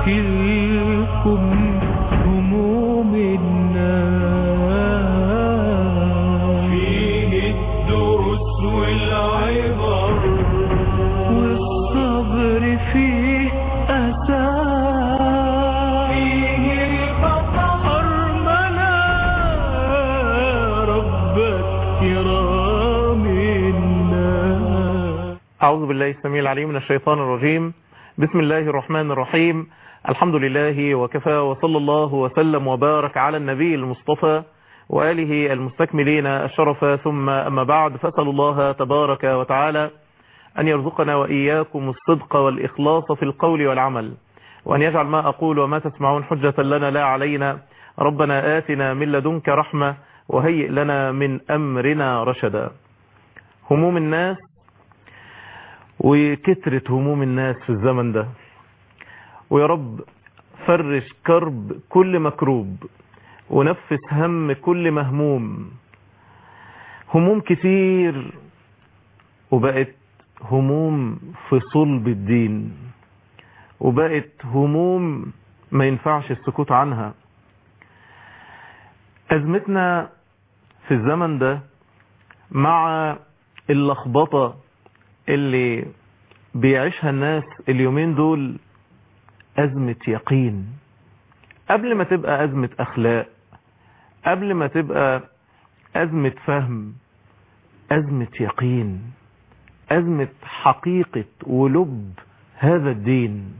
تشكلكم هموم الناس فيه الدروس والعبر والصبر فيه أساس فيه البطل أرمنا ربك كرام الناس أعوذ بالله السميع العليم من الشيطان الرجيم بسم الله الرحمن الرحيم الحمد لله وكفى وصلى الله وسلم وبارك على النبي المصطفى وآله المستكملين الشرف ثم أما بعد فأسأل الله تبارك وتعالى أن يرزقنا وإياكم الصدق والإخلاص في القول والعمل وأن يجعل ما أقول وما تسمعون حجة لنا لا علينا ربنا آتنا من لدنك رحمة وهيئ لنا من أمرنا رشدا هموم الناس وكترة هموم الناس في الزمن ده ويا رب فرش كرب كل مكروب ونفس هم كل مهموم هموم كتير وبقت هموم في صلب الدين وبقت هموم ما ينفعش السكوت عنها أزمتنا في الزمن ده مع اللخبطة اللي بيعيشها الناس اليومين دول أزمة يقين قبل ما تبقى أزمة أخلاق قبل ما تبقى أزمة فهم أزمة يقين أزمة حقيقة ولب هذا الدين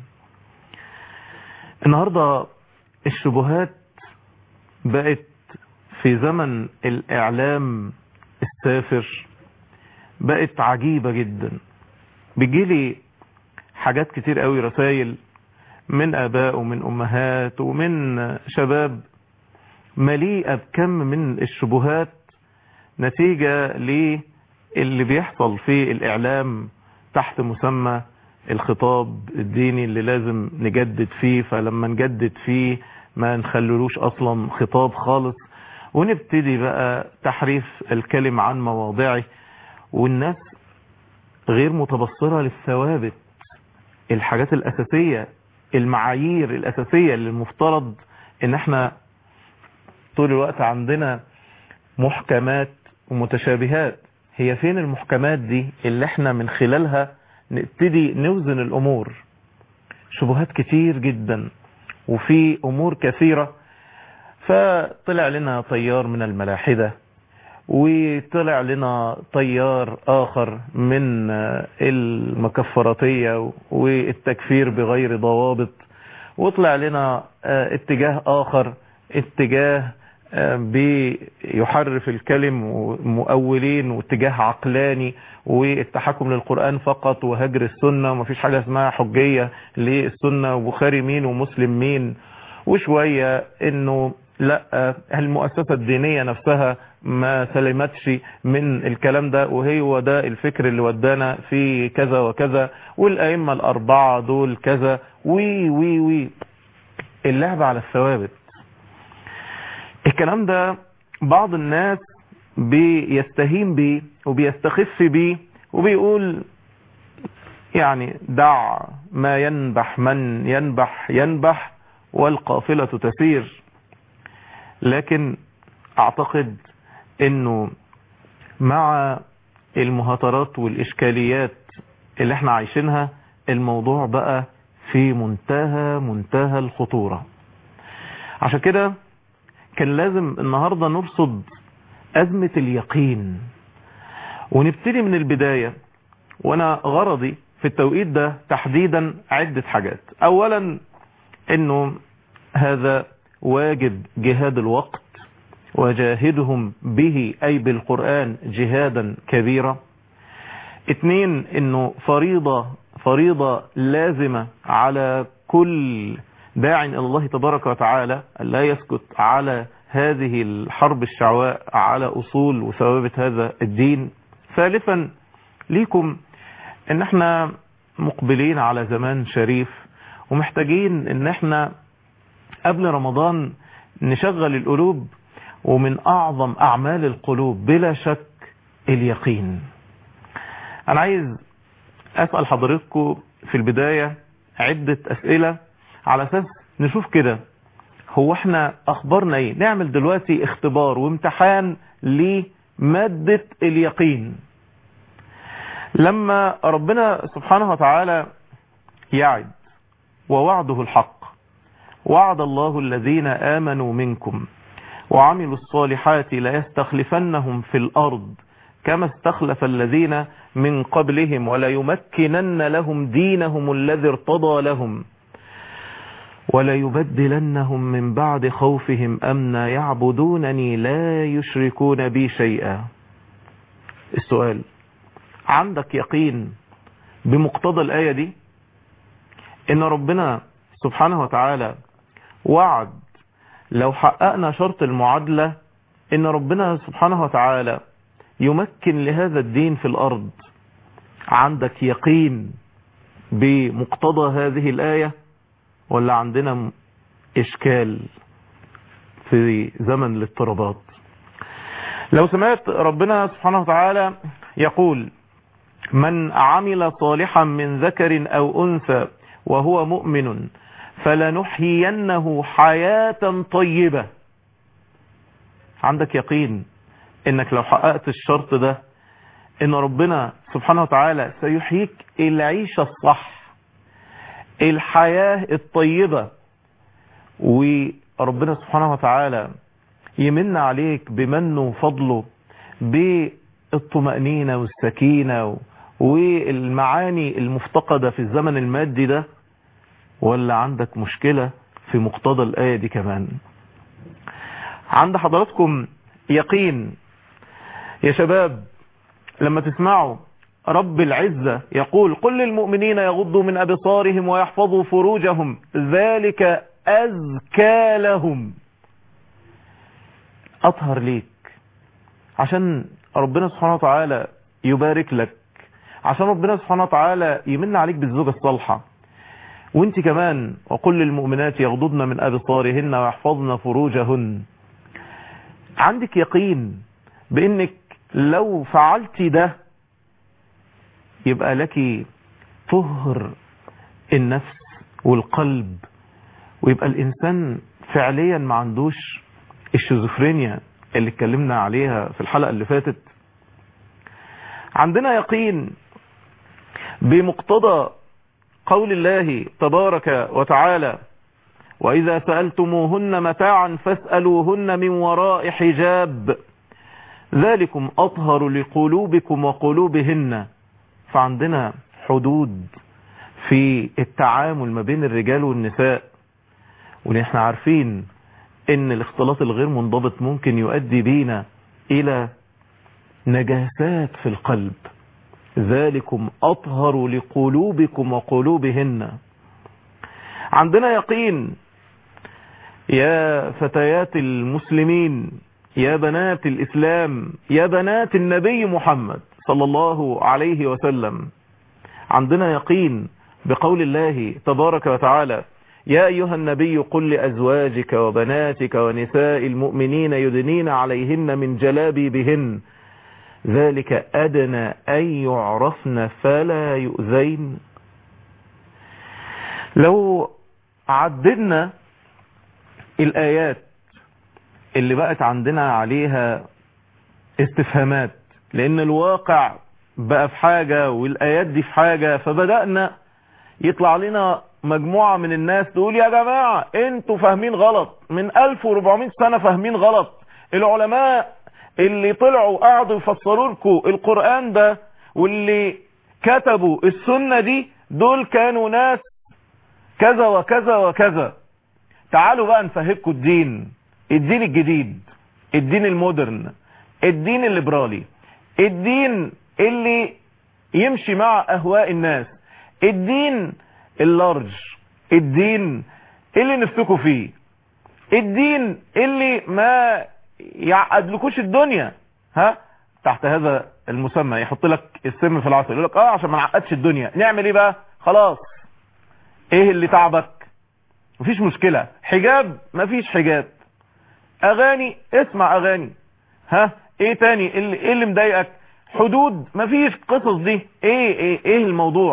النهاردة الشبهات بقت في زمن الإعلام السافر بقت عجيبة جدا بيجيلي حاجات كتير قوي رسائل من آباء ومن أمهات ومن شباب مليئة بكم من الشبهات نتيجة للي بيحصل في الإعلام تحت مسمى الخطاب الديني اللي لازم نجدد فيه فلما نجدد فيه ما نخللوش أصلا خطاب خالص ونبتدي بقى تحريف الكلم عن مواضعه والناس غير متبصرة للثوابت الحاجات الأساسية المعايير الأساسية اللي المفترض ان احنا طول الوقت عندنا محكمات ومتشابهات هي فين المحكمات دي اللي احنا من خلالها نبتدي نوزن الامور شبهات كتير جدا وفي امور كثيرة فطلع لنا طيار من الملاحدة وطلع لنا طيار آخر من المكفراتية والتكفير بغير ضوابط وطلع لنا اتجاه آخر اتجاه بيحرف الكلم مؤولين واتجاه عقلاني والتحكم للقرآن فقط وهجر السنة ومفيش حاجة اسمها حجية للسنة وبخاري مين ومسلم مين وشوية انه لا المؤسسة الدينية نفسها ما سلمتش من الكلام ده وهو ده الفكر اللي ودانا في كذا وكذا والأئمة الأربعة دول كذا وي وي وي اللعبة على الثوابت الكلام ده بعض الناس بيستهين بيه وبيستخف بيه وبيقول يعني دع ما ينبح من ينبح ينبح والقافلة تسير لكن اعتقد انه مع المهاترات والاشكاليات اللي احنا عايشينها الموضوع بقى في منتهى منتهى الخطورة عشان كده كان لازم النهاردة نرصد ازمة اليقين ونبتدي من البداية وانا غرضي في التوقيت ده تحديدا عدة حاجات اولا انه هذا واجب جهاد الوقت وجاهدهم به أي بالقرآن جهادا كبيرا اتنين انه فريضة فريضة لازمة على كل داع الى الله تبارك وتعالى لا يسكت على هذه الحرب الشعواء على اصول وثوابت هذا الدين ثالثا ليكم ان احنا مقبلين على زمان شريف ومحتاجين ان احنا قبل رمضان نشغل القلوب ومن اعظم اعمال القلوب بلا شك اليقين انا عايز اسأل حضرتكم في البداية عدة اسئلة على اساس نشوف كده هو احنا اخبارنا ايه نعمل دلوقتي اختبار وامتحان لمادة اليقين لما ربنا سبحانه وتعالى يعد ووعده الحق وعد الله الذين آمنوا منكم وعملوا الصالحات ليستخلفنهم في الأرض كما استخلف الذين من قبلهم ولا يمكنن لهم دينهم الذي ارتضى لهم ولا يبدلنهم من بعد خوفهم أمنا يعبدونني لا يشركون بي شيئا السؤال عندك يقين بمقتضى الآية دي إن ربنا سبحانه وتعالى وعد لو حققنا شرط المعادلة إن ربنا سبحانه وتعالى يمكن لهذا الدين في الأرض عندك يقين بمقتضى هذه الآية ولا عندنا إشكال في زمن الاضطرابات لو سمعت ربنا سبحانه وتعالى يقول من عمل صالحا من ذكر أو أنثى وهو مؤمن فلنحيينه حياة طيبة عندك يقين انك لو حققت الشرط ده ان ربنا سبحانه وتعالى سيحييك العيشة الصح الحياة الطيبة وربنا سبحانه وتعالى يمن عليك بمنه وفضله بالطمأنينة والسكينة والمعاني المفتقدة في الزمن المادي ده ولا عندك مشكلة في مقتضى الآية دي كمان عند حضراتكم يقين يا شباب لما تسمعوا رب العزة يقول قل للمؤمنين يغضوا من أبصارهم ويحفظوا فروجهم ذلك أزكى لهم أطهر ليك عشان ربنا سبحانه وتعالى يبارك لك عشان ربنا سبحانه وتعالى يمن عليك بالزوجة الصالحة وانت كمان وقل للمؤمنات يغضضن من أبصارهن ويحفظن فروجهن عندك يقين بانك لو فعلت ده يبقى لك طهر النفس والقلب ويبقى الانسان فعليا ما عندوش الشيزوفرينيا اللي اتكلمنا عليها في الحلقة اللي فاتت عندنا يقين بمقتضى قول الله تبارك وتعالى وإذا سألتموهن متاعا فاسألوهن من وراء حجاب ذلكم أطهر لقلوبكم وقلوبهن فعندنا حدود في التعامل ما بين الرجال والنساء ونحن عارفين ان الاختلاط الغير منضبط ممكن يؤدي بينا الى نجاسات في القلب ذلكم أطهر لقلوبكم وقلوبهن عندنا يقين يا فتيات المسلمين يا بنات الإسلام يا بنات النبي محمد صلى الله عليه وسلم عندنا يقين بقول الله تبارك وتعالى يا أيها النبي قل لأزواجك وبناتك ونساء المؤمنين يدنين عليهن من جلابيبهن ذلك أدنى أن يعرفن فلا يؤذين لو عددنا الآيات اللي بقت عندنا عليها استفهامات لأن الواقع بقى في حاجة والآيات دي في حاجة فبدأنا يطلع لنا مجموعة من الناس تقول يا جماعة انتوا فاهمين غلط من 1400 سنة فاهمين غلط العلماء اللي طلعوا قعدوا يفسروا لكم القرآن ده واللي كتبوا السنة دي دول كانوا ناس كذا وكذا وكذا تعالوا بقى نفهمكم الدين الدين الجديد الدين المودرن الدين الليبرالي الدين اللي يمشي مع اهواء الناس الدين اللارج الدين اللي نفسكوا فيه الدين اللي ما يعقدلكوش الدنيا ها تحت هذا المسمى يحط لك السم في العسل يقول لك اه عشان ما نعقدش الدنيا نعمل ايه بقى خلاص ايه اللي تعبك مفيش مشكلة حجاب مفيش حجاب اغاني اسمع اغاني ها ايه تاني اللي ايه اللي مضايقك حدود مفيش قصص دي ايه ايه ايه الموضوع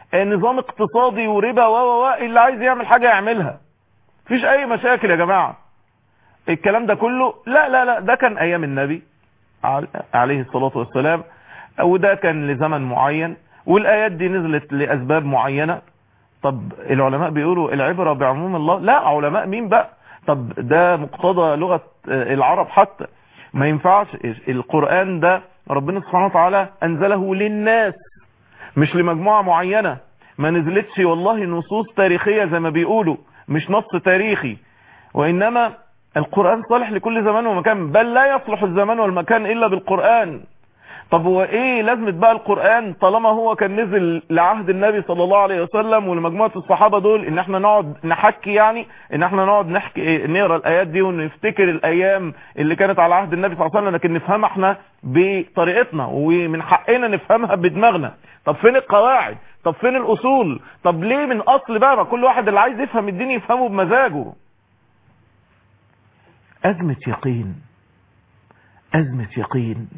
نظام اقتصادي وربا و و و اللي عايز يعمل حاجة يعملها مفيش اي مشاكل يا جماعة الكلام ده كله لا لا لا ده كان ايام النبي عل- عليه الصلاة والسلام وده كان لزمن معين والايات دي نزلت لاسباب معينة طب العلماء بيقولوا العبرة بعموم الله لا علماء مين بقى طب ده مقتضى لغة آه، العرب حتى ما ينفعش القرآن ده ربنا سبحانه وتعالى انزله للناس مش لمجموعة معينة ما نزلتش والله نصوص تاريخية زي ما بيقولوا مش نص تاريخي وإنما القرآن صالح لكل زمان ومكان بل لا يصلح الزمان والمكان إلا بالقرآن طب هو ايه لازمة بقى القرآن طالما هو كان نزل لعهد النبي صلى الله عليه وسلم ولمجموعة الصحابة دول ان احنا نقعد نحكي يعني ان احنا نقعد نحكي إيه، نقرا الايات دي ونفتكر الايام اللي كانت على عهد النبي صلى الله عليه وسلم لكن نفهمها احنا بطريقتنا ومن حقنا نفهمها بدماغنا طب فين القواعد طب فين الاصول طب ليه من اصل بقى ما كل واحد اللي عايز يفهم الدين يفهمه بمزاجه ازمة يقين ازمة يقين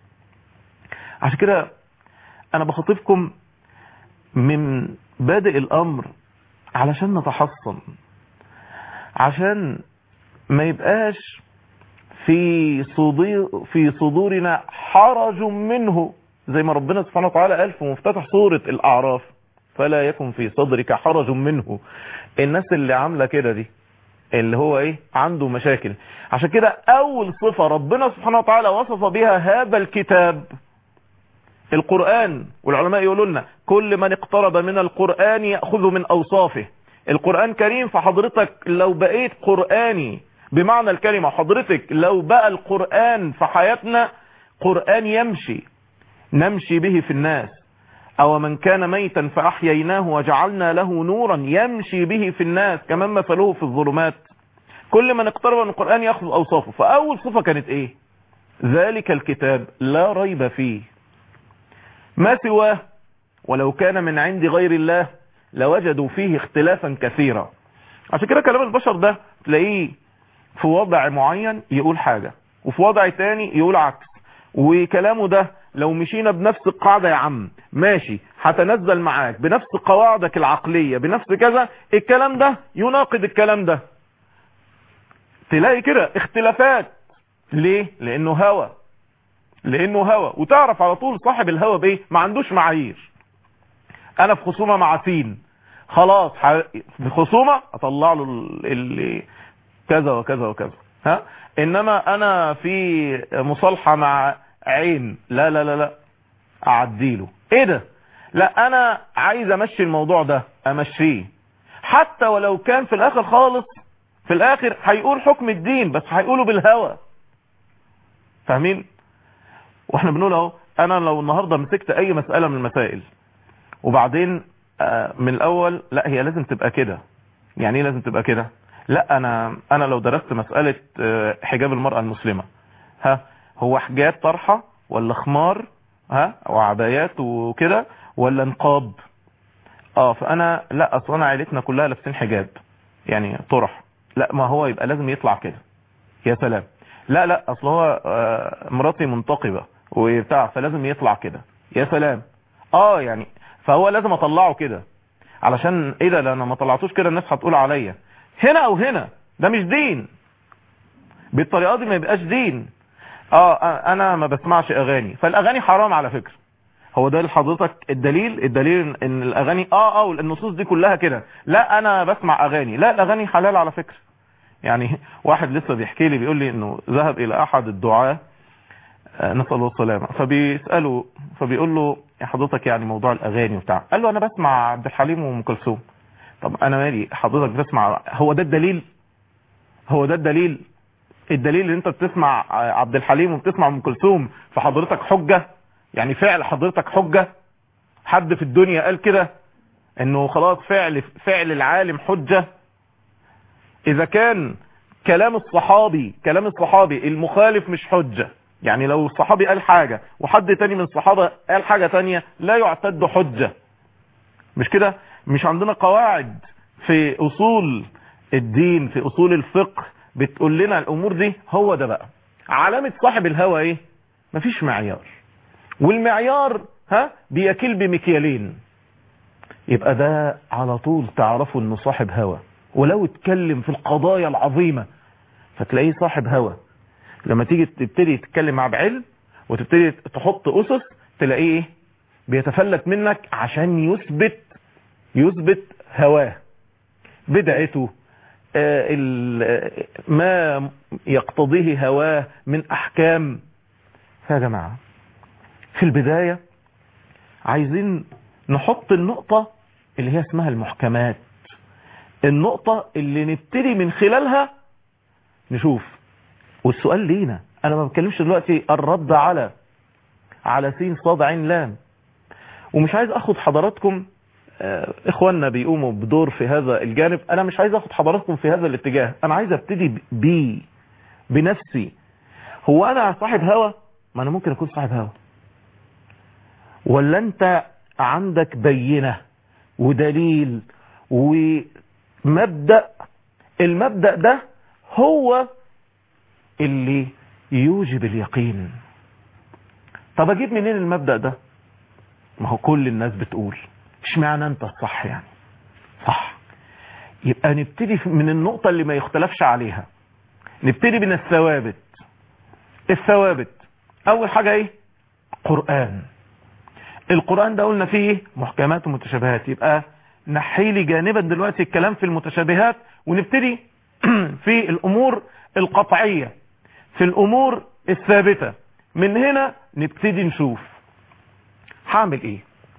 عشان كده انا بخاطبكم من بادئ الامر علشان نتحصن عشان ما يبقاش في صدور في صدورنا حرج منه زي ما ربنا سبحانه وتعالى قال في مفتتح سورة الأعراف فلا يكن في صدرك حرج منه الناس اللي عاملة كده دي اللي هو ايه عنده مشاكل عشان كده اول صفة ربنا سبحانه وتعالى وصف بها هذا الكتاب القرآن والعلماء يقولوا لنا كل من اقترب من القرآن يأخذ من أوصافه القرآن كريم فحضرتك لو بقيت قرآني بمعنى الكلمة حضرتك لو بقى القرآن في حياتنا قرآن يمشي نمشي به في الناس أو من كان ميتا فأحييناه وجعلنا له نورا يمشي به في الناس كمان مثله في الظلمات كل من اقترب من القرآن يأخذ أوصافه فأول صفة كانت إيه ذلك الكتاب لا ريب فيه ما سواه ولو كان من عند غير الله لوجدوا فيه اختلافا كثيرا عشان كده كلام البشر ده تلاقيه في وضع معين يقول حاجة وفي وضع تاني يقول عكس وكلامه ده لو مشينا بنفس القاعدة يا عم ماشي هتنزل معاك بنفس قواعدك العقلية بنفس كذا الكلام ده يناقض الكلام ده تلاقي كده اختلافات ليه لانه هوى لانه هوى وتعرف على طول صاحب الهوى بايه ما عندوش معايير انا في خصومة مع سين خلاص ح... في خصومة اطلع له اللي كذا وكذا وكذا ها انما انا في مصالحة مع عين لا لا لا لا اعديله ايه ده لا انا عايز امشي الموضوع ده امشيه حتى ولو كان في الاخر خالص في الاخر هيقول حكم الدين بس هيقوله بالهوى فاهمين واحنا بنقول اهو انا لو النهارده مسكت اي مسألة من المسائل وبعدين آه، من الاول لا هي لازم تبقى كده يعني ايه لازم تبقى كده لا انا انا لو درست مسألة آه، حجاب المرأة المسلمة ها هو حجاب طرحة ولا خمار ها وعبايات وكده ولا نقاب اه فانا لا اصل انا عائلتنا كلها لابسين حجاب يعني طرح لا ما هو يبقى لازم يطلع كده يا سلام لا لا اصل هو آه، مراتي منتقبة وبتاع فلازم يطلع كده يا سلام اه يعني فهو لازم اطلعه كده علشان ايه ده لو انا ما طلعتوش كده الناس هتقول عليا هنا او هنا ده مش دين بالطريقه دي ما يبقاش دين اه انا ما بسمعش اغاني فالاغاني حرام على فكرة هو ده لحضرتك الدليل الدليل ان الاغاني اه اه النصوص دي كلها كده لا انا بسمع اغاني لا الاغاني حلال على فكرة يعني واحد لسه بيحكي لي بيقول لي انه ذهب الى احد الدعاه آه، نسأل الله السلامة فبيسأله فبيقول له يا حضرتك يعني موضوع الأغاني وبتاع قال له أنا بسمع عبد الحليم وأم كلثوم طب أنا مالي حضرتك بتسمع هو ده الدليل هو ده الدليل الدليل ان انت بتسمع عبد الحليم وبتسمع ام كلثوم فحضرتك حجة يعني فعل حضرتك حجة حد في الدنيا قال كده انه خلاص فعل فعل العالم حجة اذا كان كلام الصحابي كلام الصحابي المخالف مش حجة يعني لو الصحابي قال حاجة وحد تاني من الصحابة قال حاجة تانية لا يعتد حجة مش كده مش عندنا قواعد في اصول الدين في اصول الفقه بتقول لنا الامور دي هو ده بقى علامة صاحب الهوى ايه مفيش معيار والمعيار ها بيكيل بمكيالين يبقى ده على طول تعرفوا انه صاحب هوى ولو اتكلم في القضايا العظيمة فتلاقيه صاحب هوى لما تيجي تبتدي تتكلم مع بعلم وتبتدي تحط اسس تلاقيه ايه بيتفلت منك عشان يثبت يثبت هواه بدعته آه، ال- ما يقتضيه هواه من احكام يا جماعة في البداية عايزين نحط النقطة اللي هي اسمها المحكمات النقطة اللي نبتدي من خلالها نشوف والسؤال لينا انا ما بتكلمش دلوقتي الرد على على سين صاد عين لام ومش عايز اخد حضراتكم آه، اخواننا بيقوموا بدور في هذا الجانب انا مش عايز اخد حضراتكم في هذا الاتجاه انا عايز ابتدي بي بنفسي هو انا صاحب هوى ما انا ممكن اكون صاحب هوى ولا انت عندك بينة ودليل ومبدأ المبدأ ده هو اللي يوجب اليقين طب اجيب منين المبدأ ده ما هو كل الناس بتقول اشمعنى انت الصح يعني صح يبقى نبتدي من النقطة اللي ما يختلفش عليها نبتدي من الثوابت الثوابت اول حاجة ايه قرآن القرآن ده قلنا فيه إيه؟ محكمات ومتشابهات يبقى نحيلي جانبا دلوقتي الكلام في المتشابهات ونبتدي في الامور القطعية في الامور الثابتة من هنا نبتدي نشوف هعمل ايه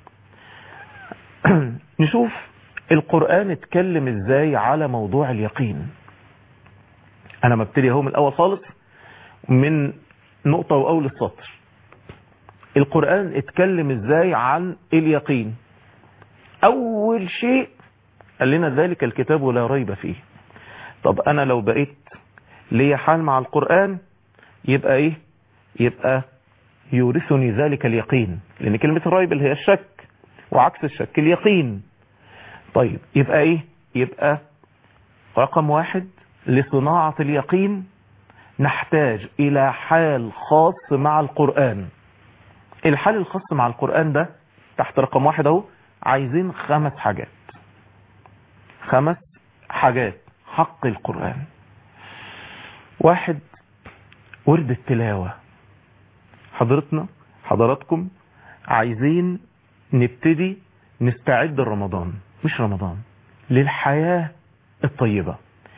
نشوف القرآن اتكلم ازاي على موضوع اليقين انا مبتدي اهو من الاول خالص من نقطة واول السطر القرآن اتكلم ازاي عن اليقين اول شيء قال لنا ذلك الكتاب لا ريب فيه طب انا لو بقيت ليا حال مع القرآن يبقى ايه يبقى يورثني ذلك اليقين لان كلمة الريب اللي هي الشك وعكس الشك اليقين طيب يبقى ايه يبقى رقم واحد لصناعة اليقين نحتاج الى حال خاص مع القرآن الحال الخاص مع القرآن ده تحت رقم واحد اهو عايزين خمس حاجات خمس حاجات حق القرآن واحد ورد التلاوة حضرتنا حضراتكم عايزين نبتدي نستعد لرمضان مش رمضان للحياة الطيبة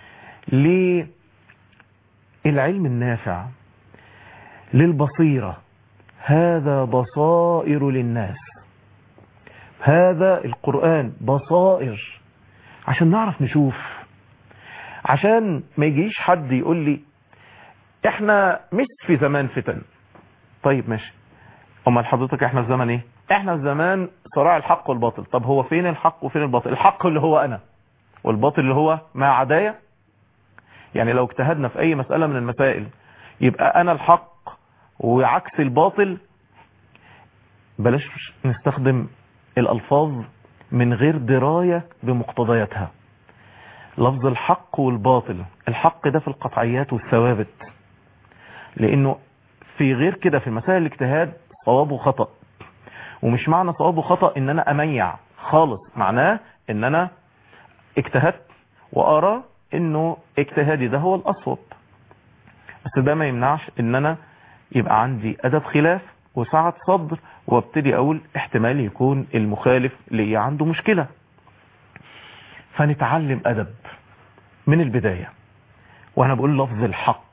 للعلم النافع للبصيرة هذا بصائر للناس هذا القرآن بصائر عشان نعرف نشوف عشان ما يجيش حد يقول لي احنا مش في زمان فتن طيب ماشي امال حضرتك احنا في زمان ايه احنا في زمان صراع الحق والباطل طب هو فين الحق وفين الباطل الحق اللي هو انا والباطل اللي هو ما عدايا يعني لو اجتهدنا في اي مسألة من المسائل يبقى انا الحق وعكس الباطل بلاش نستخدم الالفاظ من غير دراية بمقتضياتها لفظ الحق والباطل الحق ده في القطعيات والثوابت لانه في غير كده في مسائل الاجتهاد صواب وخطأ ومش معنى صواب وخطأ ان انا اميع خالص معناه ان انا اجتهدت وارى انه اجتهادي ده هو الاصوب بس ده ما يمنعش ان انا يبقى عندي ادب خلاف وسعة صدر وابتدي اقول احتمال يكون المخالف لي عنده مشكلة فنتعلم ادب من البداية وانا بقول لفظ الحق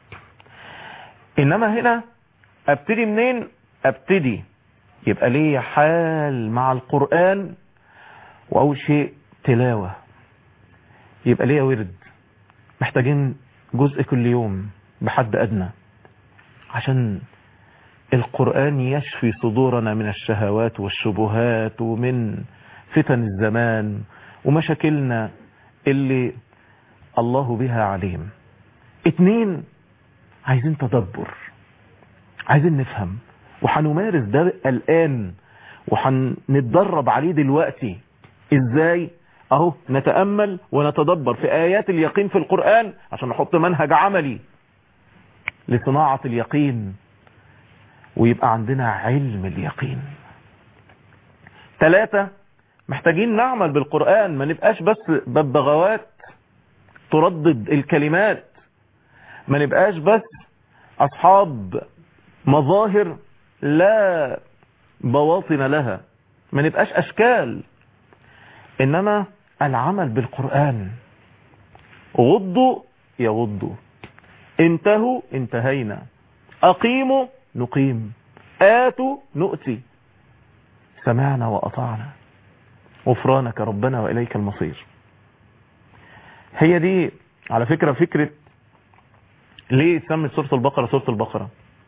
انما هنا ابتدي منين ابتدي يبقى ليه حال مع القرآن واول شيء تلاوة يبقى ليه ورد محتاجين جزء كل يوم بحد ادنى عشان القرآن يشفي صدورنا من الشهوات والشبهات ومن فتن الزمان ومشاكلنا اللي الله بها عليم اتنين عايزين تدبر عايزين نفهم وحنمارس ده الآن وحنتدرب عليه دلوقتي ازاي اهو نتأمل ونتدبر في آيات اليقين في القرآن عشان نحط منهج عملي لصناعة اليقين ويبقى عندنا علم اليقين ثلاثة محتاجين نعمل بالقرآن ما نبقاش بس ببغاوات تردد الكلمات ما نبقاش بس أصحاب مظاهر لا بواطن لها ما نبقاش أشكال إنما العمل بالقرآن غضوا يغضوا انتهوا انتهينا أقيموا نقيم آتوا نؤتي سمعنا وأطعنا غفرانك ربنا وإليك المصير هي دي على فكرة فكرة ليه تسمي سورة البقرة سورة البقرة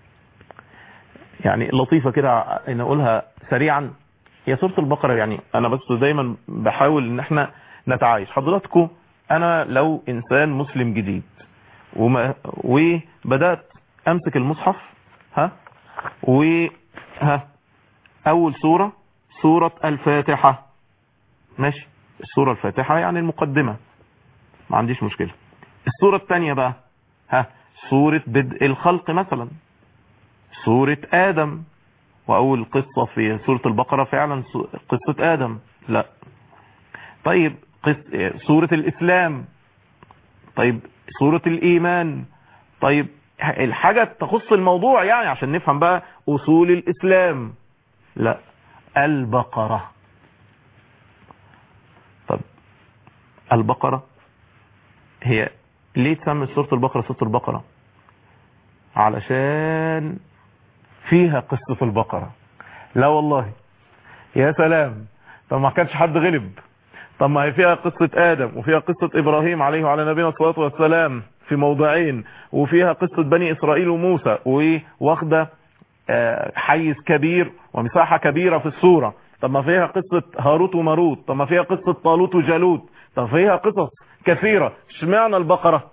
يعني لطيفة كده ان اقولها سريعا هي سورة البقرة يعني انا بس دايما بحاول ان احنا نتعايش حضراتكم انا لو انسان مسلم جديد وما وبدأت امسك المصحف ها و ها اول سورة سورة الفاتحة ماشي السورة الفاتحة يعني المقدمة ما عنديش مشكلة السورة الثانية بقى ها سورة بدء الخلق مثلا سورة آدم وأول قصة في سورة البقرة فعلا قصة آدم لا طيب قص... سورة الإسلام طيب سورة الإيمان طيب الحاجة تخص الموضوع يعني عشان نفهم بقى أصول الإسلام لا البقرة طب البقرة هي ليه تسمي سورة البقرة سورة البقرة علشان فيها قصة البقرة لا والله يا سلام طب ما كانش حد غلب طب ما هي فيها قصة آدم وفيها قصة إبراهيم عليه وعلى نبينا الصلاة والسلام في موضعين وفيها قصة بني إسرائيل وموسى واخدة حيز كبير ومساحة كبيرة في السورة طب ما فيها قصة هاروت وماروت طب ما فيها قصة طالوت وجالوت طب فيها قصص كثيرة اشمعنى البقرة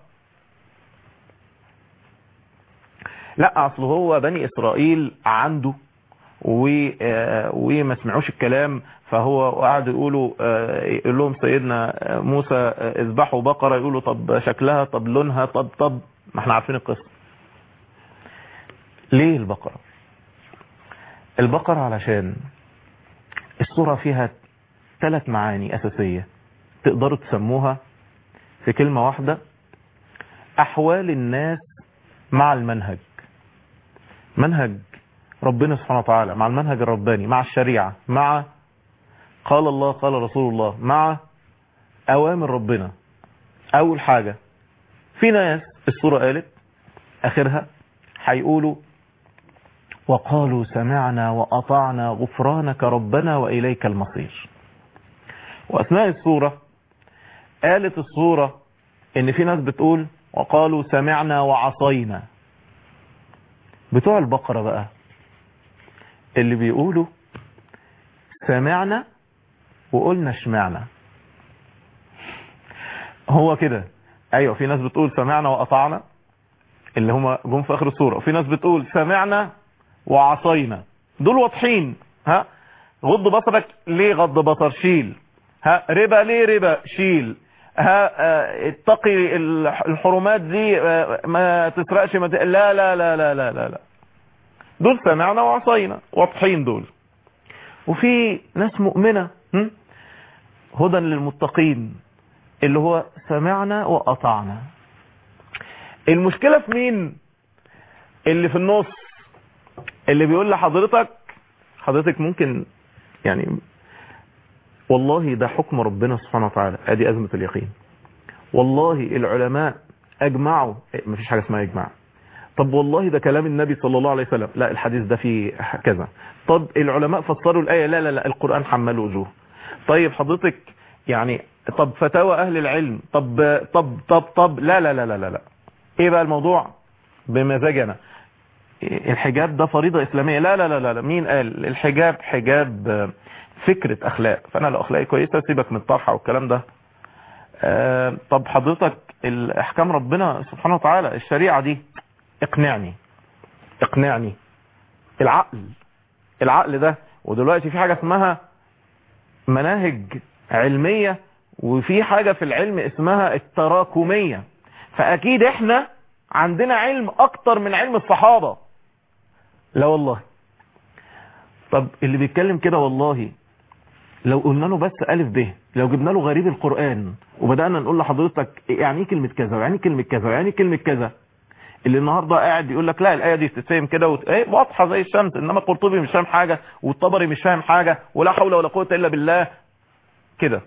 لا اصل هو بني اسرائيل عنده و... وما سمعوش الكلام فهو قعد يقولوا يقول لهم سيدنا موسى اذبحوا بقرة يقولوا طب شكلها طب لونها طب طب ما احنا عارفين القصة ليه البقرة البقرة علشان الصورة فيها ثلاث معاني اساسية تقدروا تسموها في كلمة واحدة احوال الناس مع المنهج منهج ربنا سبحانه وتعالى مع المنهج الرباني مع الشريعة مع قال الله قال رسول الله مع اوامر ربنا اول حاجة في ناس السورة قالت اخرها هيقولوا وقالوا سمعنا واطعنا غفرانك ربنا واليك المصير واثناء السورة قالت السورة ان في ناس بتقول وقالوا سمعنا وعصينا بتوع البقرة بقى اللي بيقولوا سمعنا وقلنا اشمعنا هو كده ايوه في ناس بتقول سمعنا وقطعنا اللي هم جم في اخر السورة وفي ناس بتقول سمعنا وعصينا دول واضحين ها غض بصرك ليه غض بصر شيل ها ربا ليه ربا شيل ها اتقي الحرمات دي ما تسرقش ما ت... لا لا لا لا لا لا لا دول سمعنا وعصينا واضحين دول وفي ناس مؤمنة هدى للمتقين اللي هو سمعنا وأطعنا المشكلة في مين اللي في النص اللي بيقول لحضرتك حضرتك ممكن يعني والله ده حكم ربنا سبحانه وتعالى ادي ازمة اليقين والله العلماء اجمعوا مفيش حاجة اسمها اجماع طب والله ده كلام النبي صلى الله عليه وسلم لا الحديث ده فيه كذا طب العلماء فسروا الآية لا لا لا القرآن حمل وجوه طيب حضرتك يعني طب فتاوى اهل العلم طب طب طب طب لا لا لا لا لا, لا. ايه بقى الموضوع بمزاجنا الحجاب ده فريضة اسلامية لا لا لا لا مين قال الحجاب حجاب فكرة اخلاق فانا لو اخلاقي كويسة سيبك من الطرحة والكلام ده آه طب حضرتك الاحكام ربنا سبحانه وتعالى الشريعة دي اقنعني اقنعني العقل العقل ده ودلوقتي في حاجة اسمها مناهج علمية وفي حاجة في العلم اسمها التراكمية فاكيد احنا عندنا علم اكتر من علم الصحابة لا والله طب اللي بيتكلم كده والله لو قلنا له بس ألف ب لو جبنا له غريب القرآن وبدأنا نقول لحضرتك يعني ايه كلمة كذا ويعني ايه كلمة كذا ويعني ايه كلمة كذا اللي النهارده قاعد يقول لك لا الآية دي تتفهم كده وت... ايه واضحة زي الشمس انما القرطبي مش فاهم حاجة والطبري مش فاهم حاجة ولا حول ولا قوة إلا بالله كده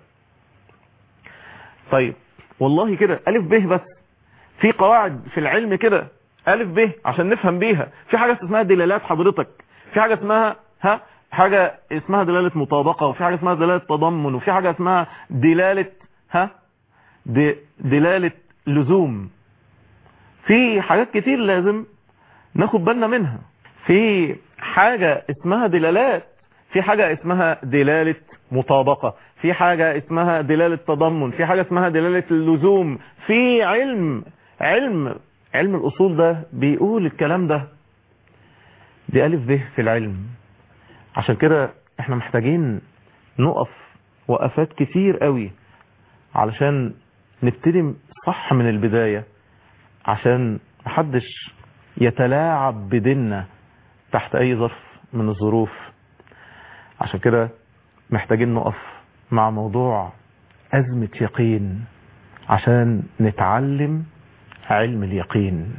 طيب والله كده ألف ب بس في قواعد في العلم كده ألف ب عشان نفهم بيها في حاجة اسمها دلالات حضرتك في حاجة اسمها ها حاجة اسمها دلالة مطابقة وفي حاجة اسمها دلالة تضمن وفي حاجة اسمها دلالة ها د- دلالة لزوم في حاجات كتير لازم ناخد بالنا منها في حاجة اسمها دلالات في حاجة اسمها دلالة مطابقة في حاجة اسمها دلالة تضمن في حاجة اسمها دلالة اللزوم في علم علم علم الأصول ده بيقول الكلام ده دي ألف به في العلم عشان كده احنا محتاجين نقف وقفات كتير قوي علشان نبتدي صح من البداية عشان محدش يتلاعب بديننا تحت اي ظرف من الظروف عشان كده محتاجين نقف مع موضوع أزمة يقين عشان نتعلم علم اليقين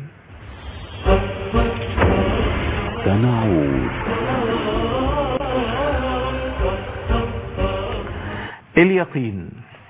سنعود اليقين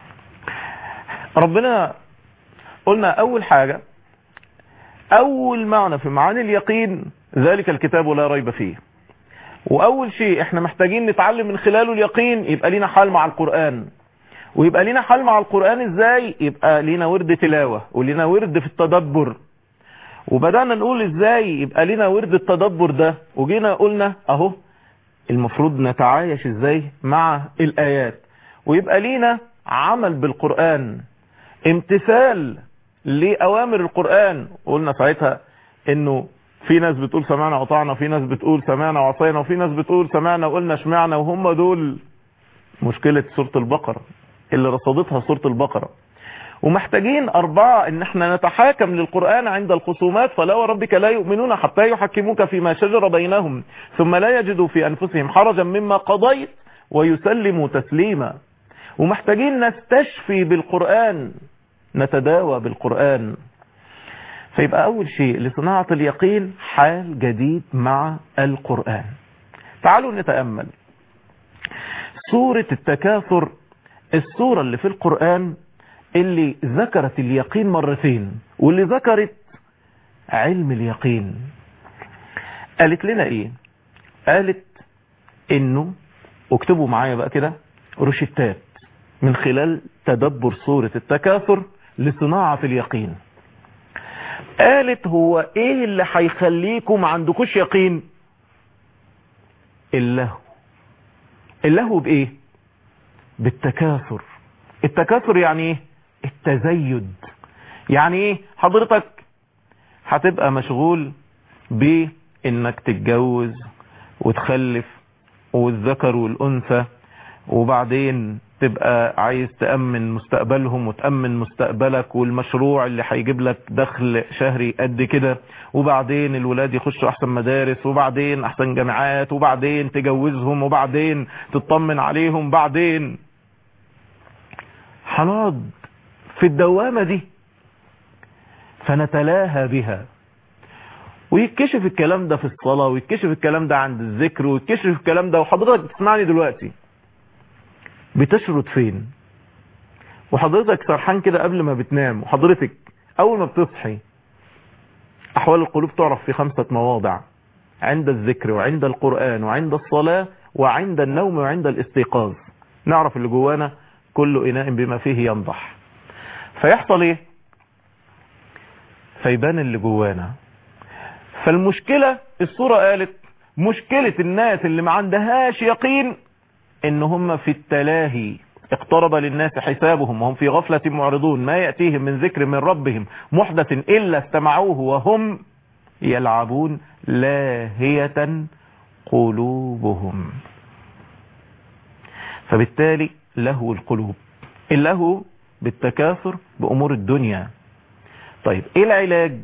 ربنا قلنا أول حاجة أول معنى في معاني اليقين ذلك الكتاب لا ريب فيه وأول شيء احنا محتاجين نتعلم من خلاله اليقين يبقى لينا حال مع القرآن ويبقى لينا حال مع القرآن ازاي يبقى لينا ورد تلاوة ولينا ورد في التدبر وبدأنا نقول ازاي يبقى لينا ورد التدبر ده وجينا قلنا اهو المفروض نتعايش ازاي مع الآيات ويبقى لينا عمل بالقرآن امتثال لأوامر القرآن قلنا ساعتها انه في ناس بتقول سمعنا وطعنا في ناس بتقول سمعنا وعصينا وفي ناس بتقول سمعنا وقلنا شمعنا وهم دول مشكلة سورة البقرة اللي رصدتها سورة البقرة ومحتاجين أربعة إن احنا نتحاكم للقرآن عند الخصومات فلا وربك لا يؤمنون حتى يحكموك فيما شجر بينهم ثم لا يجدوا في أنفسهم حرجا مما قضيت ويسلموا تسليما ومحتاجين نستشفي بالقرآن نتداوى بالقرآن فيبقى أول شيء لصناعة اليقين حال جديد مع القرآن تعالوا نتأمل سورة التكاثر السورة اللي في القرآن اللي ذكرت اليقين مرتين واللي ذكرت علم اليقين قالت لنا ايه قالت انه اكتبوا معايا بقى كده روشتات من خلال تدبر سورة التكاثر لصناعة اليقين قالت هو ايه اللي هيخليكم ما عندكوش يقين اللهو اللهو بايه بالتكاثر التكاثر يعني ايه التزيد يعني ايه حضرتك هتبقى مشغول بانك تتجوز وتخلف والذكر والانثى وبعدين تبقى عايز تأمن مستقبلهم وتأمن مستقبلك والمشروع اللي هيجيب لك دخل شهري قد كده وبعدين الولاد يخشوا احسن مدارس وبعدين احسن جامعات وبعدين تجوزهم وبعدين تطمن عليهم بعدين هنقعد في الدوامة دي فنتلاهى بها ويتكشف الكلام ده في الصلاة ويتكشف الكلام ده عند الذكر ويتكشف الكلام ده وحضرتك بتسمعني دلوقتي بتشرد فين وحضرتك سرحان كده قبل ما بتنام وحضرتك اول ما بتصحي احوال القلوب تعرف في خمسة مواضع عند الذكر وعند القرآن وعند الصلاة وعند النوم وعند الاستيقاظ نعرف اللي جوانا كل اناء بما فيه ينضح فيحصل ايه فيبان اللي جوانا فالمشكلة الصورة قالت مشكلة الناس اللي ما عندهاش يقين ان هم في التلاهي اقترب للناس حسابهم وهم في غفلة معرضون ما يأتيهم من ذكر من ربهم محدث إلا استمعوه وهم يلعبون لاهية قلوبهم فبالتالي لهو القلوب اللهو بالتكاثر بأمور الدنيا طيب ايه العلاج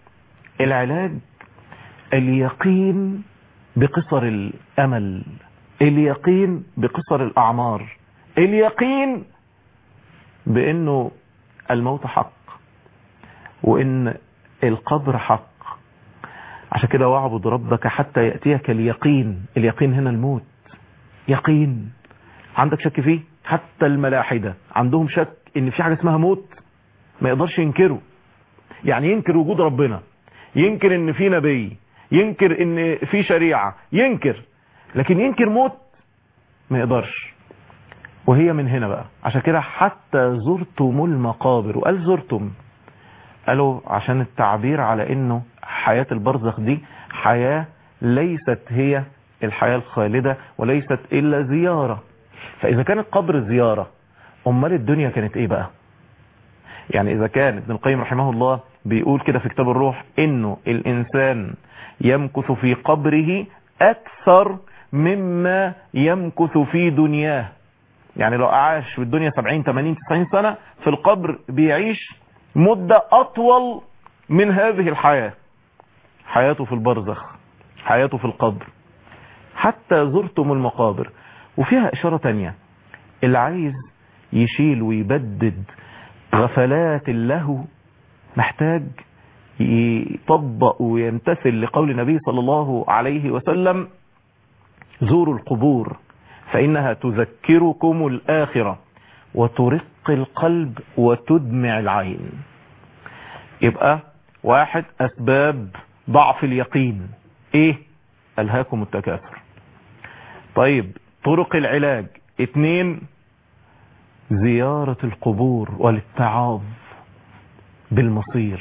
العلاج اليقين بقصر الأمل اليقين بقصر الأعمار اليقين بأنه الموت حق وإن القبر حق عشان كده واعبد ربك حتى يأتيك اليقين اليقين هنا الموت يقين عندك شك فيه حتى الملاحدة عندهم شك ان في حاجة اسمها موت ما يقدرش ينكره يعني ينكر وجود ربنا ينكر ان في نبي ينكر ان في شريعة ينكر لكن ينكر موت ما يقدرش وهي من هنا بقى عشان كده حتى زرتم المقابر وقال زرتم قالوا عشان التعبير على انه حياة البرزخ دي حياة ليست هي الحياة الخالدة وليست الا زيارة فاذا كان القبر زيارة امال الدنيا كانت ايه بقى يعني اذا كان ابن القيم رحمه الله بيقول كده في كتاب الروح انه الانسان يمكث في قبره اكثر مما يمكث في دنياه يعني لو عاش في الدنيا 70 80 90 سنة في القبر بيعيش مدة اطول من هذه الحياة حياته في البرزخ حياته في القبر حتى زرتم المقابر وفيها اشارة تانية اللي عايز يشيل ويبدد غفلات له محتاج يطبق ويمتثل لقول النبي صلى الله عليه وسلم زوروا القبور فإنها تذكركم الآخرة وترق القلب وتدمع العين يبقى واحد أسباب ضعف اليقين ايه ألهاكم التكاثر طيب طرق العلاج اتنين زيارة القبور والاتعاظ بالمصير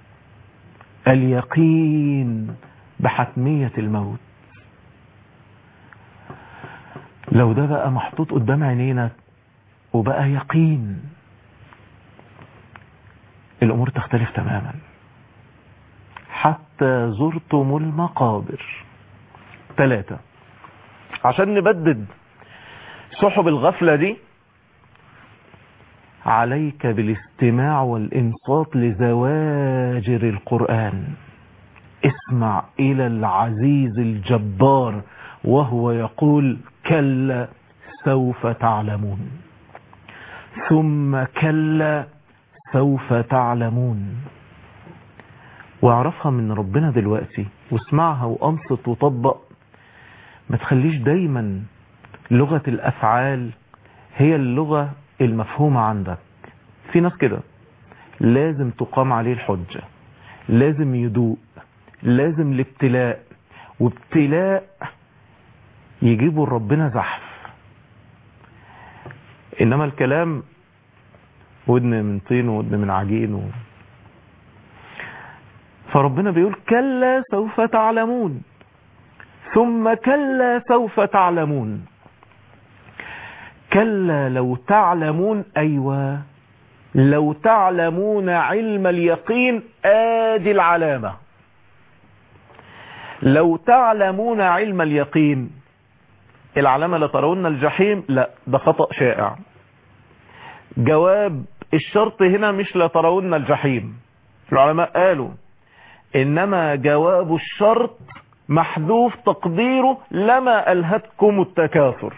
اليقين بحتمية الموت لو ده بقى محطوط قدام عينينا وبقى يقين الامور تختلف تماما حتى زرتم المقابر ثلاثة عشان نبدد سحب الغفلة دي عليك بالاستماع والانصات لزواجر القرآن اسمع الى العزيز الجبار وهو يقول كلا سوف تعلمون ثم كلا سوف تعلمون واعرفها من ربنا دلوقتي واسمعها وانصت وطبق ما تخليش دايما لغة الافعال هي اللغة المفهومة عندك في ناس كده لازم تقام عليه الحجة لازم يدوق لازم الابتلاء وابتلاء يجيبوا ربنا زحف انما الكلام ودن من طين وودن من عجين و... فربنا بيقول كلا سوف تعلمون ثم كلا سوف تعلمون كلا لو تعلمون ايوه لو تعلمون علم اليقين ادي العلامة لو تعلمون علم اليقين العلامة لترون الجحيم لا ده خطأ شائع جواب الشرط هنا مش لترون الجحيم العلماء قالوا انما جواب الشرط محذوف تقديره لما ألهتكم التكاثر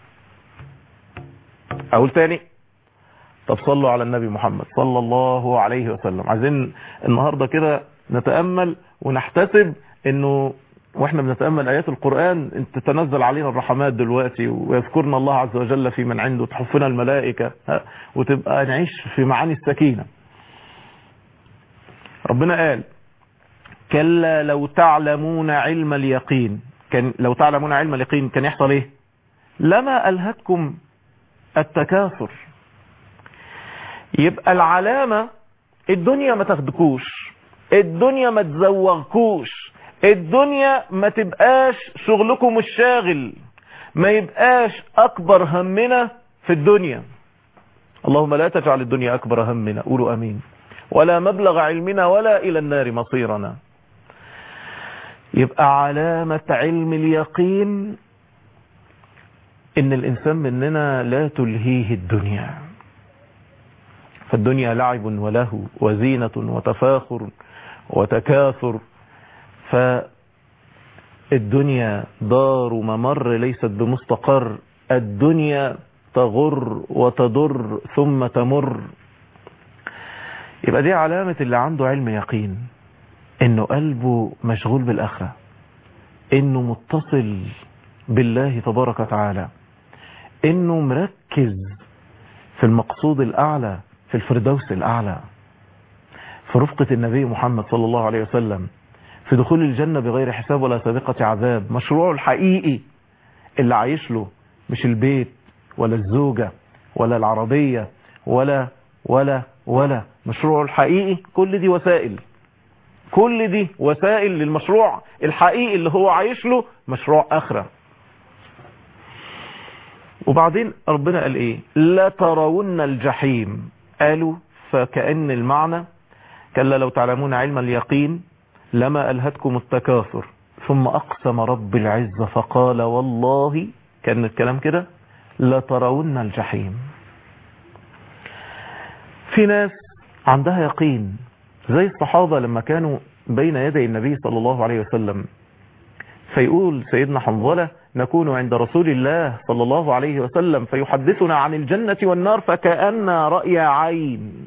اقول تاني طب صلوا على النبي محمد صلى الله عليه وسلم عايزين النهاردة كده نتأمل ونحتسب انه واحنا بنتأمل ايات القرآن انت تتنزل علينا الرحمات دلوقتي ويذكرنا الله عز وجل في من عنده تحفنا الملائكة وتبقى نعيش في معاني السكينة ربنا قال كلا لو تعلمون علم اليقين كان لو تعلمون علم اليقين كان يحصل ايه لما ألهتكم التكاثر يبقى العلامة الدنيا ما تاخدكوش الدنيا ما تزوغكوش الدنيا ما تبقاش شغلكم الشاغل ما يبقاش اكبر همنا في الدنيا اللهم لا تجعل الدنيا اكبر همنا قولوا امين ولا مبلغ علمنا ولا الى النار مصيرنا يبقى علامة علم اليقين ان الانسان مننا لا تلهيه الدنيا فالدنيا لعب وله وزينة وتفاخر وتكاثر الدنيا دار ممر ليست بمستقر الدنيا تغر وتضر ثم تمر يبقى دي علامة اللي عنده علم يقين انه قلبه مشغول بالاخرة انه متصل بالله تبارك وتعالى انه مركز في المقصود الاعلى في الفردوس الاعلى في رفقة النبي محمد صلى الله عليه وسلم في دخول الجنة بغير حساب ولا سابقة عذاب مشروعه الحقيقي اللي عايش له مش البيت ولا الزوجة ولا العربية ولا ولا ولا مشروعه الحقيقي كل دي وسائل كل دي وسائل للمشروع الحقيقي اللي هو عايش له مشروع آخرة وبعدين ربنا قال ايه لا ترون الجحيم قالوا فكأن المعنى كلا لو تعلمون علم اليقين لما ألهتكم التكاثر ثم أقسم رب العزة فقال والله كان الكلام كده لترون الجحيم في ناس عندها يقين زي الصحابة لما كانوا بين يدي النبي صلى الله عليه وسلم فيقول سيدنا حنظلة نكون عند رسول الله صلى الله عليه وسلم فيحدثنا عن الجنة والنار فكأن رأي عين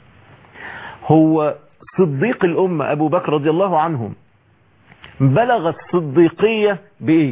هو صديق الأمة أبو بكر رضي الله عنهم بلغ الصديقية بإيه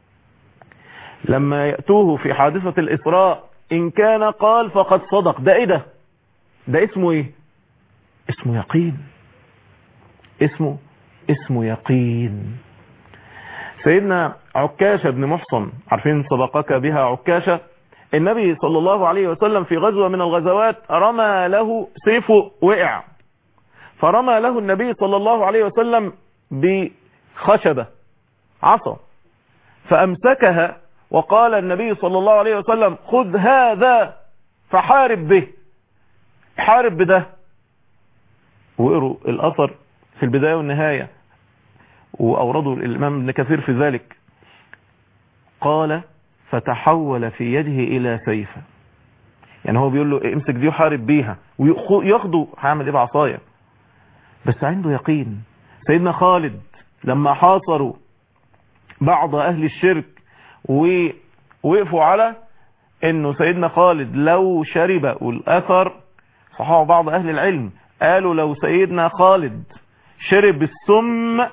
لما يأتوه في حادثة الإسراء إن كان قال فقد صدق ده إيه ده ده اسمه إيه اسمه يقين اسمه اسمه يقين سيدنا عكاشة بن محصن عارفين سبقك بها عكاشة النبي صلى الله عليه وسلم في غزوة من الغزوات رمى له سيفه وقع فرمى له النبي صلى الله عليه وسلم بخشبة عصا فأمسكها وقال النبي صلى الله عليه وسلم خذ هذا فحارب به حارب بده وقروا الأثر في البداية والنهاية وأوردوا الإمام ابن كثير في ذلك قال فتحول في يده إلى سيفة يعني هو بيقول له امسك دي وحارب بيها وياخده هعمل ايه بعصايه بس عنده يقين سيدنا خالد لما حاصروا بعض اهل الشرك ووقفوا على انه سيدنا خالد لو شرب والاثر صحابه بعض اهل العلم قالوا لو سيدنا خالد شرب السم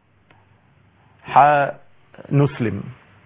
نسلم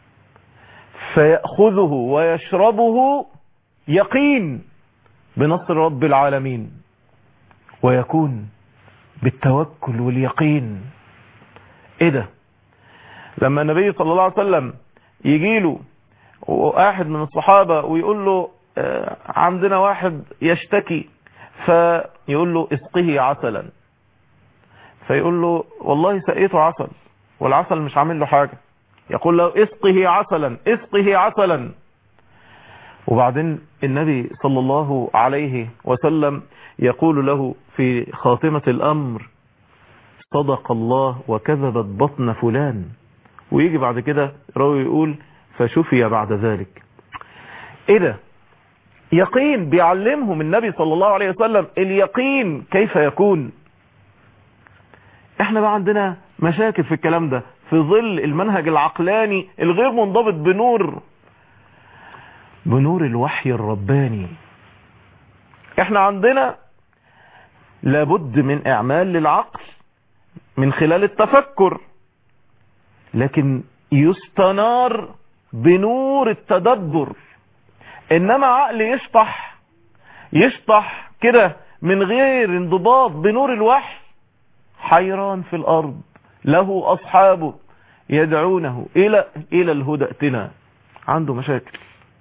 فيأخذه ويشربه يقين بنصر رب العالمين ويكون بالتوكل واليقين ايه ده لما النبي صلى الله عليه وسلم يجي له واحد من الصحابة ويقول له آه عندنا واحد يشتكي فيقول له اسقه عسلا فيقول له والله سقيته عسل والعسل مش عامل له حاجة يقول له اسقه عسلا اسقه عسلا وبعدين النبي صلى الله عليه وسلم يقول له في خاتمة الأمر صدق الله وكذبت بطن فلان ويجي بعد كده راوي يقول فشفي بعد ذلك ايه ده يقين بيعلمهم النبي صلى الله عليه وسلم اليقين كيف يكون احنا بقى عندنا مشاكل في الكلام ده في ظل المنهج العقلاني الغير منضبط بنور بنور الوحي الرباني احنا عندنا لابد من اعمال للعقل من خلال التفكر لكن يستنار بنور التدبر انما عقل يشطح يشطح كده من غير انضباط بنور الوحي حيران في الارض له اصحابه يدعونه الى الى الهدى ائتنا عنده مشاكل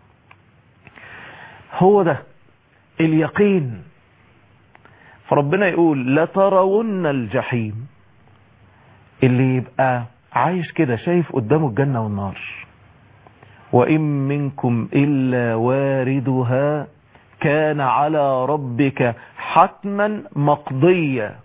هو ده اليقين فربنا يقول لترون الجحيم اللي يبقى عايش كده شايف قدامه الجنة والنار وإن منكم إلا واردها كان على ربك حتما مقضيا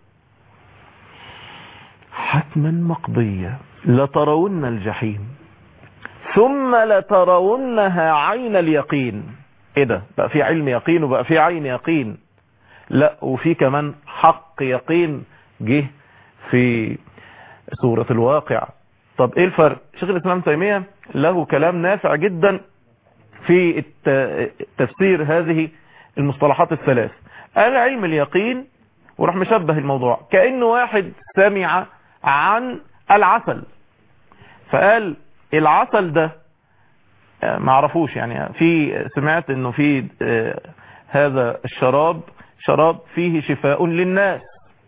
حتما مقضيا لترون الجحيم ثم لترونها عين اليقين ايه ده بقى في علم يقين وبقى في عين يقين لا وفي كمان حق يقين جه في سورة الواقع طب ايه الفرق شيخ الاسلام ابن تيميه له كلام نافع جدا في الت- تفسير هذه المصطلحات الثلاث قال علم اليقين وراح مشبه الموضوع كأنه واحد سمع عن العسل فقال العسل ده آه، ما عرفوش يعني في سمعت انه في آه، هذا الشراب شراب فيه شفاء للناس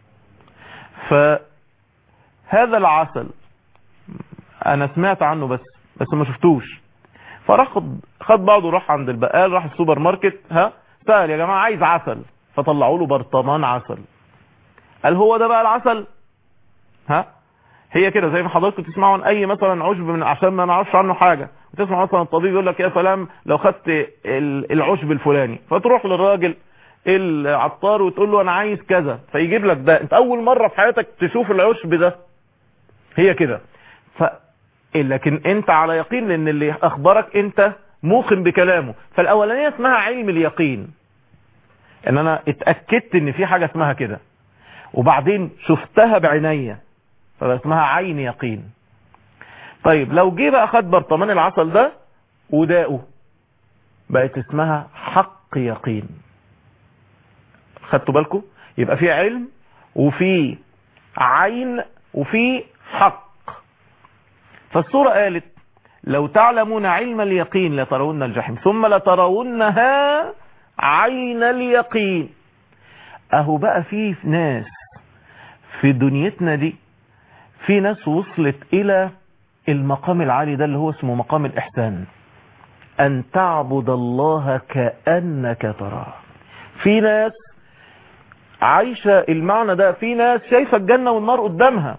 فهذا العسل انا سمعت عنه بس بس ما شفتوش فراح خد, خد بعضه راح عند البقال راح السوبر ماركت ها سأل يا جماعة عايز عسل فطلعوا له برطمان عسل قال هو ده بقى العسل ها هي كده زي ما حضراتكم تسمعوا عن اي مثلا عشب من عشان ما نعرفش عنه حاجة وتسمع مثلا الطبيب يقول لك يا سلام لو خدت ال- العشب الفلاني فتروح للراجل العطار وتقول له انا عايز كذا فيجيب لك ده انت اول مرة في حياتك تشوف العشب ده هي كده ف لكن انت على يقين لان اللي اخبرك انت موقن بكلامه فالاولانيه اسمها علم اليقين ان انا اتاكدت ان في حاجه اسمها كده وبعدين شفتها بعينيا فبقى اسمها عين يقين طيب لو جه بقى خد برطمان العسل ده وداقه بقت اسمها حق يقين خدتوا بالكم يبقى في علم وفي عين وفي حق فالسورة قالت لو تعلمون علم اليقين لترون الجحيم ثم لترونها عين اليقين اهو بقى في ناس في دنيتنا دي في ناس وصلت الى المقام العالي ده اللي هو اسمه مقام الاحسان ان تعبد الله كأنك تراه في ناس عايشة المعنى ده في ناس شايفة الجنة والنار قدامها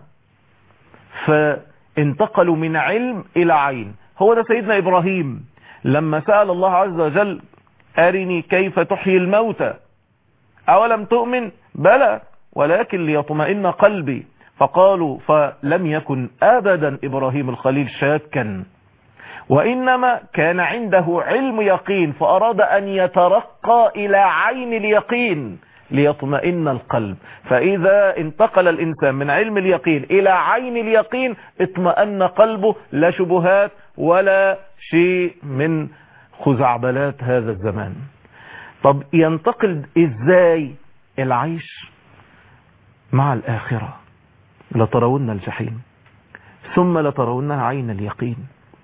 فانتقلوا من علم الى عين هو ده سيدنا ابراهيم لما سأل الله عز وجل ارني كيف تحيي الموتى اولم تؤمن بلى ولكن ليطمئن قلبي فقالوا فلم يكن ابدا ابراهيم الخليل شاكا وانما كان عنده علم يقين فاراد ان يترقى الى عين اليقين ليطمئن القلب فإذا انتقل الإنسان من علم اليقين إلى عين اليقين اطمأن قلبه لا شبهات ولا شيء من خزعبلات هذا الزمان طب ينتقل إزاي العيش مع الآخرة لترون الجحيم ثم لترون عين اليقين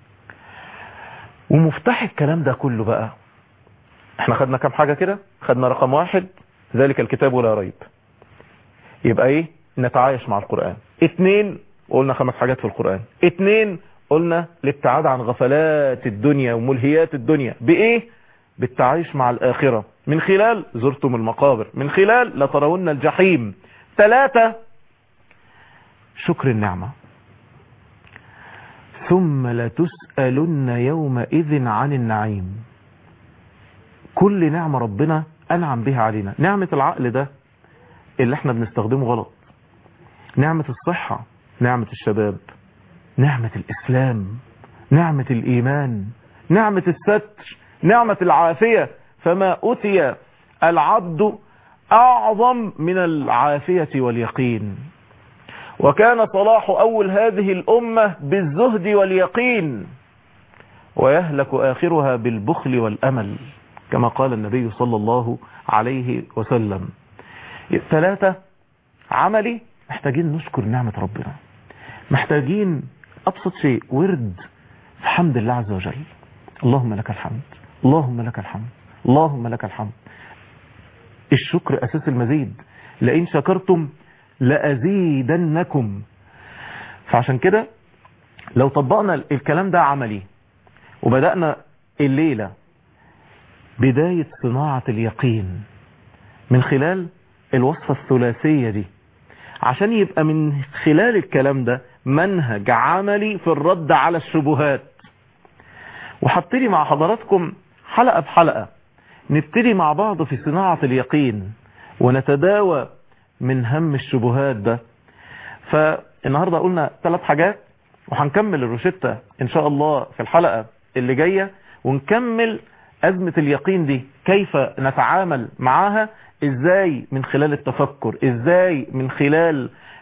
ومفتاح الكلام ده كله بقى احنا خدنا كام حاجة كده خدنا رقم واحد ذلك الكتاب ولا ريب يبقى ايه نتعايش مع القرآن اتنين قلنا خمس حاجات في القرآن اتنين قلنا الابتعاد عن غفلات الدنيا وملهيات الدنيا بايه بالتعايش مع الآخرة من خلال زرتم المقابر من خلال لترون الجحيم ثلاثة شكر النعمة ثم لتسألن يومئذ عن النعيم كل نعمة ربنا أنعم بها علينا نعمة العقل ده اللي احنا بنستخدمه غلط نعمة الصحة نعمة الشباب نعمة الإسلام نعمة الإيمان نعمة الستر نعمة العافية فما أتي العبد أعظم من العافية واليقين وكان صلاح أول هذه الأمة بالزهد واليقين ويهلك آخرها بالبخل والأمل كما قال النبي صلى الله عليه وسلم ثلاثة عملي محتاجين نشكر نعمة ربنا محتاجين أبسط شيء ورد في حمد الله عز وجل اللهم لك الحمد اللهم لك الحمد اللهم لك الحمد الشكر أساس المزيد لئن شكرتم لأزيدنكم فعشان كده لو طبقنا الكلام ده عملي وبدأنا الليلة بداية صناعة اليقين من خلال الوصفة الثلاثية دي عشان يبقى من خلال الكلام ده منهج عملي في الرد على الشبهات وحطلي مع حضراتكم حلقة بحلقة نبتدي مع بعض في صناعة اليقين ونتداوى من هم الشبهات ده فالنهاردة قلنا ثلاث حاجات وهنكمل الروشتة ان شاء الله في الحلقة اللي جاية ونكمل أزمة اليقين دي كيف نتعامل معاها ازاي من خلال التفكر ازاي من خلال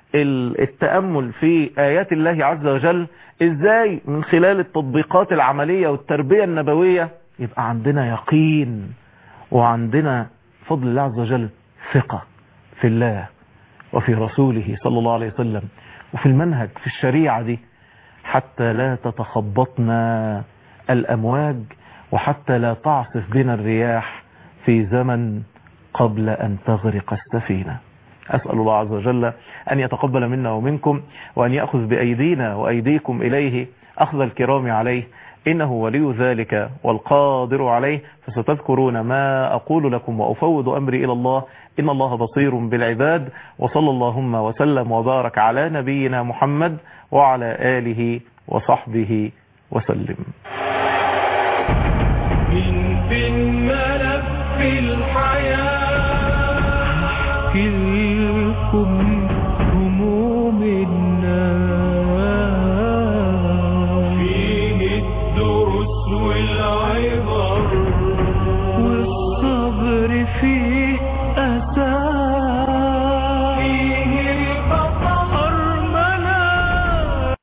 ال- التأمل في آيات الله عز وجل ازاي من خلال التطبيقات العملية والتربية النبوية يبقى عندنا يقين وعندنا فضل الله عز وجل ثقة في الله وفي رسوله صلى الله عليه وسلم وفي المنهج في الشريعة دي حتى لا تتخبطنا الأمواج وحتى لا تعصف بنا الرياح في زمن قبل أن تغرق السفينة أسأل الله عز وجل أن يتقبل منا ومنكم وأن يأخذ بأيدينا وأيديكم إليه أخذ الكرام عليه إنه ولي ذلك والقادر عليه فستذكرون ما أقول لكم وأفوض أمري إلى الله إن الله بصير بالعباد وصلى اللهم وسلم وبارك على نبينا محمد وعلى آله وصحبه وسلم من بين ملف الحياة كلكم هموم الناس